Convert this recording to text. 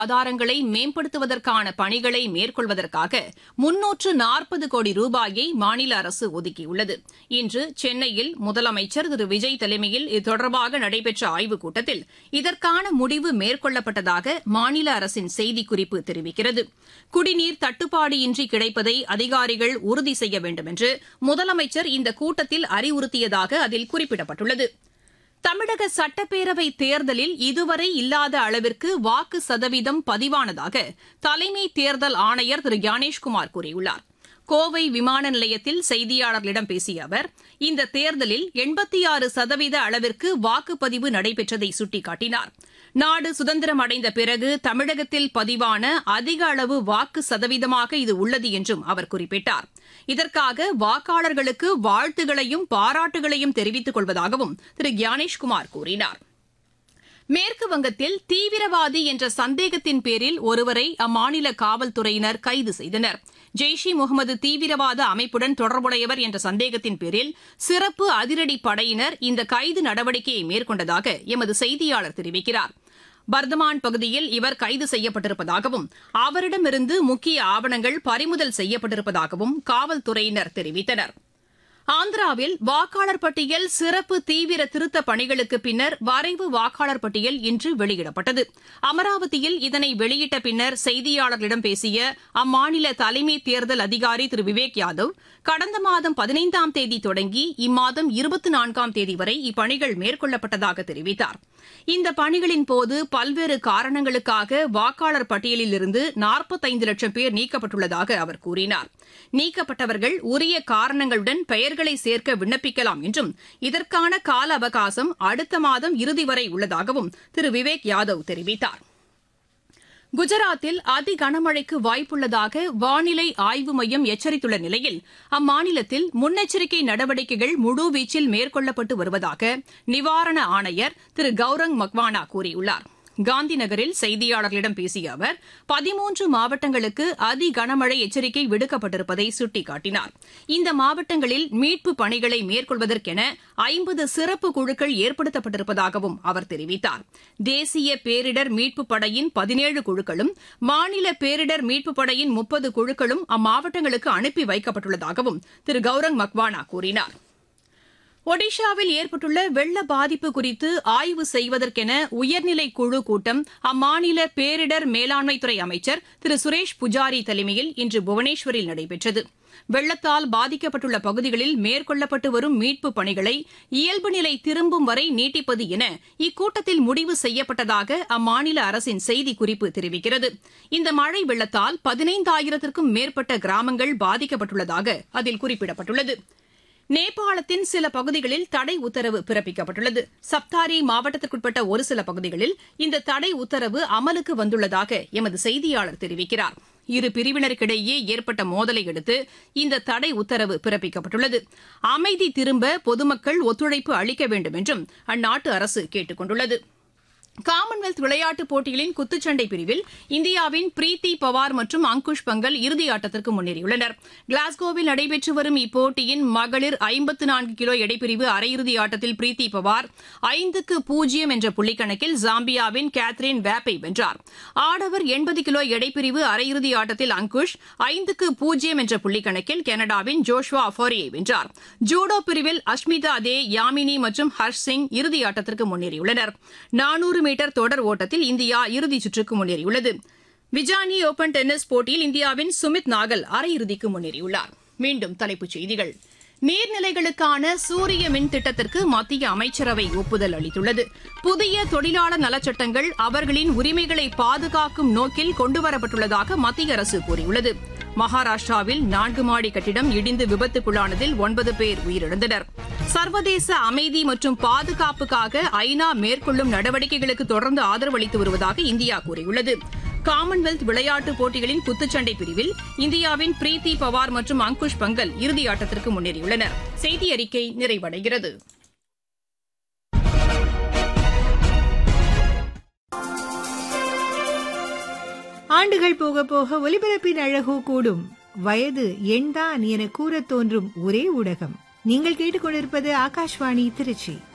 ஆதாரங்களை மேம்படுத்துவதற்கான பணிகளை மேற்கொள்வதற்காக முன்னூற்று நாற்பது கோடி ரூபாயை மாநில அரசு ஒதுக்கியுள்ளது இன்று சென்னையில் முதலமைச்சர் திரு விஜய் தலைமையில் இது தொடர்பாக நடைபெற்ற ஆய்வுக் கூட்டத்தில் இதற்கான முடிவு மேற்கொள்ளப்பட்டதாக மாநில அரசின் செய்திக்குறிப்பு தெரிவிக்கிறது குடிநீர் தட்டுப்பாடு இன்றி கிடைப்பதை அதிகாரிகள் உறுதி செய்ய வேண்டும் என்று முதலமைச்சர் இந்த கூட்டத்தில் அறிவுறுத்தியதாக அதில் குறிப்பிடப்பட்டுள்ளது தமிழக சட்டப்பேரவை தேர்தலில் இதுவரை இல்லாத அளவிற்கு வாக்கு சதவீதம் பதிவானதாக தலைமை தேர்தல் ஆணையர் திரு ஞானேஷ்குமார் கூறியுள்ளார் கோவை விமான நிலையத்தில் செய்தியாளர்களிடம் பேசிய அவர் இந்த தேர்தலில் எண்பத்தி ஆறு சதவீத அளவிற்கு வாக்குப்பதிவு நடைபெற்றதை சுட்டிக்காட்டினார் நாடு சுதந்திரம் அடைந்த பிறகு தமிழகத்தில் பதிவான அதிக அளவு வாக்கு சதவீதமாக இது உள்ளது என்றும் அவர் குறிப்பிட்டார் இதற்காக வாக்காளர்களுக்கு வாழ்த்துகளையும் பாராட்டுகளையும் தெரிவித்துக் கொள்வதாகவும் திரு ஞானேஷ்குமார் கூறினார் மேற்கு வங்கத்தில் தீவிரவாதி என்ற சந்தேகத்தின் பேரில் ஒருவரை அம்மாநில காவல்துறையினர் கைது செய்தனர் ஜெய்ஷ் இ முகமது தீவிரவாத அமைப்புடன் தொடர்புடையவர் என்ற சந்தேகத்தின் பேரில் சிறப்பு அதிரடி படையினர் இந்த கைது நடவடிக்கையை மேற்கொண்டதாக எமது செய்தியாளர் தெரிவிக்கிறார் பர்தமான் பகுதியில் இவர் கைது செய்யப்பட்டிருப்பதாகவும் அவரிடமிருந்து முக்கிய ஆவணங்கள் பறிமுதல் செய்யப்பட்டிருப்பதாகவும் காவல்துறையினர் தெரிவித்தனர் ஆந்திராவில் வாக்காளர் பட்டியல் சிறப்பு தீவிர திருத்த பணிகளுக்கு பின்னர் வரைவு வாக்காளர் பட்டியல் இன்று வெளியிடப்பட்டது அமராவதியில் இதனை வெளியிட்ட பின்னர் செய்தியாளர்களிடம் பேசிய அம்மாநில தலைமை தேர்தல் அதிகாரி திரு விவேக் யாதவ் கடந்த மாதம் பதினைந்தாம் தேதி தொடங்கி இம்மாதம் இருபத்தி நான்காம் தேதி வரை இப்பணிகள் மேற்கொள்ளப்பட்டதாக தெரிவித்தார் இந்த பணிகளின் போது பல்வேறு காரணங்களுக்காக வாக்காளர் பட்டியலில் இருந்து நாற்பத்தைந்து லட்சம் பேர் நீக்கப்பட்டுள்ளதாக அவர் கூறினார் நீக்கப்பட்டவர்கள் உரிய காரணங்களுடன் பெயர்களை சேர்க்க விண்ணப்பிக்கலாம் என்றும் இதற்கான கால அவகாசம் அடுத்த மாதம் இறுதி வரை உள்ளதாகவும் திரு விவேக் யாதவ் தெரிவித்தார் குஜராத்தில் அதி கனமழைக்கு வாய்ப்புள்ளதாக வானிலை ஆய்வு மையம் எச்சரித்துள்ள நிலையில் அம்மாநிலத்தில் முன்னெச்சரிக்கை நடவடிக்கைகள் முழுவீச்சில் மேற்கொள்ளப்பட்டு வருவதாக நிவாரண ஆணையர் திரு கௌரங் மக்வானா கூறியுள்ளார் காந்தி நகரில் செய்தியாளர்களிடம் பேசிய அவர் பதிமூன்று மாவட்டங்களுக்கு அதி கனமழை எச்சரிக்கை விடுக்கப்பட்டிருப்பதை சுட்டிக்காட்டினார் இந்த மாவட்டங்களில் மீட்புப் பணிகளை மேற்கொள்வதற்கென ஐம்பது சிறப்பு குழுக்கள் ஏற்படுத்தப்பட்டிருப்பதாகவும் அவர் தெரிவித்தார் தேசிய பேரிடர் மீட்புப் படையின் பதினேழு குழுக்களும் மாநில பேரிடர் மீட்புப் படையின் முப்பது குழுக்களும் அம்மாவட்டங்களுக்கு அனுப்பி வைக்கப்பட்டுள்ளதாகவும் திரு கௌரங் மக்வானா கூறினார் ஒடிஷாவில் ஏற்பட்டுள்ள வெள்ள பாதிப்பு குறித்து ஆய்வு செய்வதற்கென உயர்நிலை குழு கூட்டம் அம்மாநில பேரிடர் மேலாண்மைத்துறை அமைச்சர் திரு சுரேஷ் புஜாரி தலைமையில் இன்று புவனேஸ்வரில் நடைபெற்றது வெள்ளத்தால் பாதிக்கப்பட்டுள்ள பகுதிகளில் மேற்கொள்ளப்பட்டு வரும் மீட்புப் பணிகளை இயல்பு நிலை திரும்பும் வரை நீட்டிப்பது என இக்கூட்டத்தில் முடிவு செய்யப்பட்டதாக அம்மாநில அரசின் செய்திக்குறிப்பு தெரிவிக்கிறது இந்த மழை வெள்ளத்தால் பதினைந்தாயிரத்திற்கும் மேற்பட்ட கிராமங்கள் பாதிக்கப்பட்டுள்ளதாக அதில் குறிப்பிடப்பட்டுள்ளது நேபாளத்தின் சில பகுதிகளில் தடை உத்தரவு பிறப்பிக்கப்பட்டுள்ளது சப்தாரி மாவட்டத்திற்குட்பட்ட ஒரு சில பகுதிகளில் இந்த தடை உத்தரவு அமலுக்கு வந்துள்ளதாக எமது செய்தியாளர் தெரிவிக்கிறார் இரு பிரிவினருக்கிடையே ஏற்பட்ட மோதலை அடுத்து இந்த தடை உத்தரவு பிறப்பிக்கப்பட்டுள்ளது அமைதி திரும்ப பொதுமக்கள் ஒத்துழைப்பு அளிக்க வேண்டும் என்றும் அந்நாட்டு அரசு கேட்டுக் கொண்டுள்ளது காமன்வெல்த் விளையாட்டுப் போட்டிகளின் குத்துச்சண்டை பிரிவில் இந்தியாவின் பிரீத்தி பவார் மற்றும் அங்குஷ் பங்கல் இறுதி ஆட்டத்திற்கு முன்னேறியுள்ளனர் கிளாஸ்கோவில் நடைபெற்று வரும் இப்போட்டியின் மகளிர் ஐம்பத்து நான்கு கிலோ எடைப்பிரிவு அரையிறுதி ஆட்டத்தில் பிரீத்தி பவார் ஐந்துக்கு பூஜ்ஜியம் என்ற புள்ளிக்கணக்கில் ஜாம்பியாவின் கேத்ரின் வேப்பை வென்றார் ஆடவர் எண்பது கிலோ எடைப்பிரிவு அரையிறுதி ஆட்டத்தில் அங்குஷ் ஐந்துக்கு பூஜ்ஜியம் என்ற புள்ளிக்கணக்கில் கனடாவின் ஜோஷ்வா அஃபோரியை வென்றார் ஜூடோ பிரிவில் அஷ்மிதா தே யாமினி மற்றும் ஹர்ஷ் சிங் இறுதி ஆட்டத்திற்கு முன்னேறியுள்ளனர் நானூறு மீட்டர் தொடர் ஓட்டத்தில் இந்தியா இறுதிச் சுற்றுக்கு முன்னேறியுள்ளது விஜானி ஓபன் டென்னிஸ் போட்டியில் இந்தியாவின் சுமித் நாகல் அரையிறுதிக்கு முன்னேறியுள்ளார் மீண்டும் தலைப்புச் செய்திகள் நீர்நிலைகளுக்கான சூரிய மின் திட்டத்திற்கு மத்திய அமைச்சரவை ஒப்புதல் அளித்துள்ளது புதிய தொழிலாளர் நலச்சட்டங்கள் அவர்களின் உரிமைகளை பாதுகாக்கும் நோக்கில் கொண்டுவரப்பட்டுள்ளதாக மத்திய அரசு கூறியுள்ளது மகாராஷ்டிராவில் நான்கு மாடி கட்டிடம் இடிந்து விபத்துக்குள்ளானதில் ஒன்பது பேர் உயிரிழந்தனர் சர்வதேச அமைதி மற்றும் பாதுகாப்புக்காக ஐநா மேற்கொள்ளும் நடவடிக்கைகளுக்கு தொடர்ந்து ஆதரவு அளித்து வருவதாக இந்தியா கூறியுள்ளது காமன்வெல்த் விளையாட்டுப் போட்டிகளின் குத்துச்சண்டை பிரிவில் இந்தியாவின் பிரீத்தி பவார் மற்றும் அங்குஷ் பங்கல் இறுதியாட்டத்திற்கு முன்னேறியுள்ளனர் செய்தி அறிக்கை நிறைவடைகிறது ஆண்டுகள் போக போக ஒலிபரப்பின் அழகு கூடும் வயது எண்தான் என கூறத் தோன்றும் ஒரே ஊடகம் நீங்கள் கேட்டுக்கொண்டிருப்பது ஆகாஷ்வாணி திருச்சி